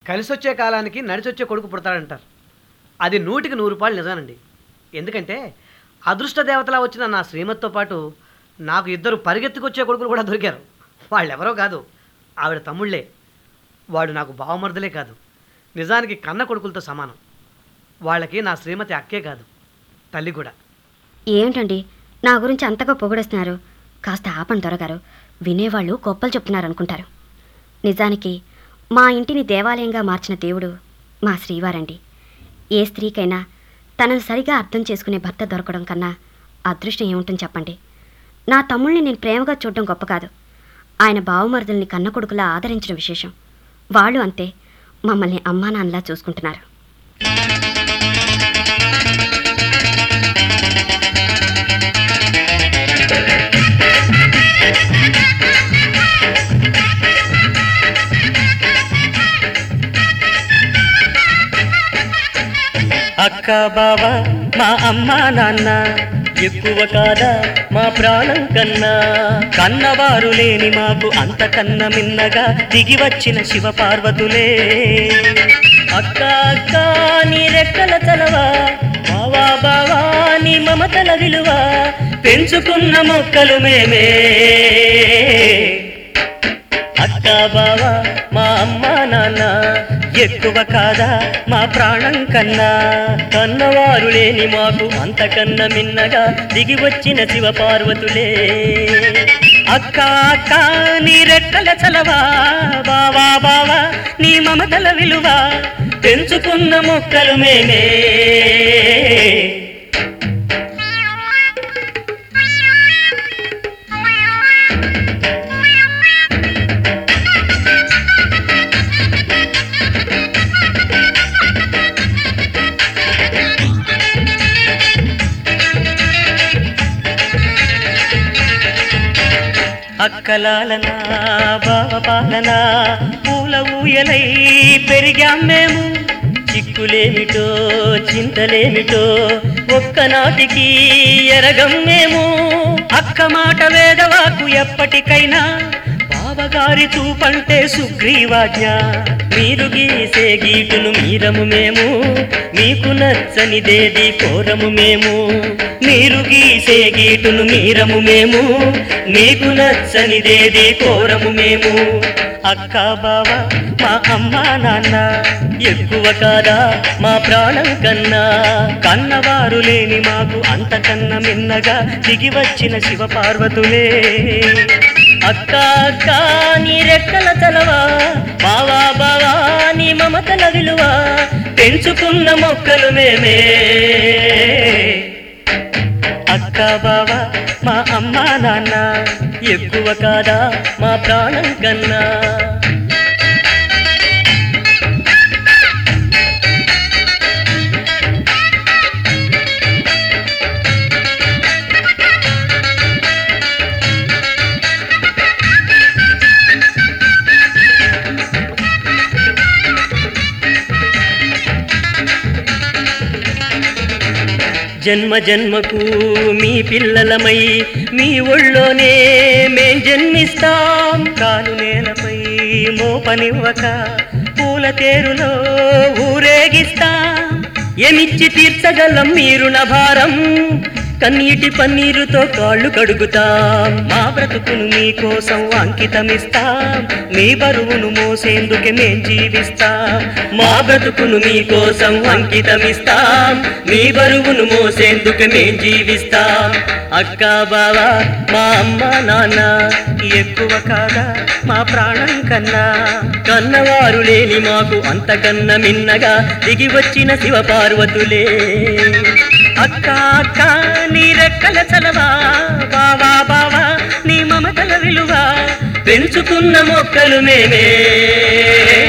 కలిసొచ్చే కాలానికి నడిచొచ్చే కొడుకు పుడతాడంటారు అది నూటికి నూరు రూపాయలు నిజానండి ఎందుకంటే అదృష్ట దేవతలా వచ్చిన నా శ్రీమతితో పాటు నాకు ఇద్దరు పరిగెత్తుకొచ్చే కొడుకులు కూడా దొరికారు వాళ్ళెవరో కాదు ఆవిడ తమ్ముళ్ళే వాడు నాకు బావమర్దలే కాదు నిజానికి కన్న కొడుకులతో సమానం వాళ్ళకి నా శ్రీమతి అక్కే కాదు తల్లి కూడా ఏమిటండి నా గురించి అంతగా పొగిడేస్తున్నారు కాస్త ఆపండి త్వరగారు వినేవాళ్ళు గొప్పలు చెప్తున్నారు అనుకుంటారు నిజానికి మా ఇంటిని దేవాలయంగా మార్చిన దేవుడు మా శ్రీవారండి ఏ స్త్రీకైనా తనను సరిగా అర్థం చేసుకునే భర్త దొరకడం కన్నా అదృష్టం ఏముంటుంది చెప్పండి నా తమ్ముళ్ళని నేను ప్రేమగా చూడడం గొప్ప కాదు ఆయన బావమరుదుల్ని కన్న కొడుకులా ఆదరించడం విశేషం వాళ్ళు అంతే మమ్మల్ని అమ్మా నాన్నలా చూసుకుంటున్నారు అక్క బావ మా అమ్మ నాన్న ఎక్కువ కాదా మా ప్రాణం కన్నా కన్నవారు లేని మాకు అంతకన్నా మిన్నగా దిగి వచ్చిన శివ పార్వతులే అక్క అక్క నీ రెక్కల తలవా బావా బావా నీ మమతల విలువ పెంచుకున్న మొక్కలు మేమే అక్క బావ మా అమ్మ నాన్న ఎక్కువ కాదా మా ప్రాణం కన్నా కన్నవారు లేని మాకు అంతకన్నా మిన్నగా దిగి వచ్చిన శివ పార్వతులే అక్క అక్క నీ రెక్కల చలవా బావా బావా నీ మమతల విలువ పెంచుకున్న మొక్కలు మేమే అక్కలాలనా బావ పాలనా పూల ఊయలై పెరిగాం మేము చిక్కులేమిటో చింతలేమిటో ఒక్కనాటికి ఎరగం మేము అక్క మాట వేదవాకు ఎప్పటికైనా బావగారి చూపంటే సుగ్రీవాజ్ఞ మీరు గీసే గీటును మీరము మేము మీకు నచ్చనిదేది కోరము మేము మీరు గీసే గీటును మీరము మేము మీకు నచ్చనిదేది కోరము మేము అక్క బావ మా అమ్మ నాన్న ఎక్కువ కాదా మా ప్రాణం కన్నా కన్నవారు లేని మాకు అంతకన్నా మిన్నగా దిగి వచ్చిన శివ పార్వతులే అక్క అక్క నీ రెక్కల తలవా బావా బావా నీ మమతల విలువ పెంచుకున్న మొక్కలు మేమే అక్క బావ మా అమ్మ నాన్న ఎక్కువ కాదా మా ప్రాణం కన్నా జన్మ జన్మకు మీ పిల్లలమై మీ ఒళ్ళోనే మేం జన్మిస్తాం కాలు నేలపై మోపనివ్వక పూల తేరులో ఊరేగిస్తాం ఏమిచ్చి తీర్చగలం మీరు భారం కన్నీటి పన్నీరుతో కాళ్ళు కడుగుతాం మా బ్రతుకును మీకోసం అంకితమిస్తాం మీ బరువును మోసేందుకే మేం జీవిస్తాం మా బ్రతుకును మీకోసం అంకితమిస్తాం మీ బరువును మోసేందుకే మేం జీవిస్తాం అక్క బావా మా అమ్మ నాన్న ఎక్కువ కాదా మా ప్రాణం కన్నా కన్నవారు లేని మాకు అంతకన్నా మిన్నగా దిగి వచ్చిన శివ పార్వతులే అక్క అక్క నీ రెక్కల చలవా బావా బావా నీ మమతల విలువ పెంచుకున్న మొక్కలు మేమే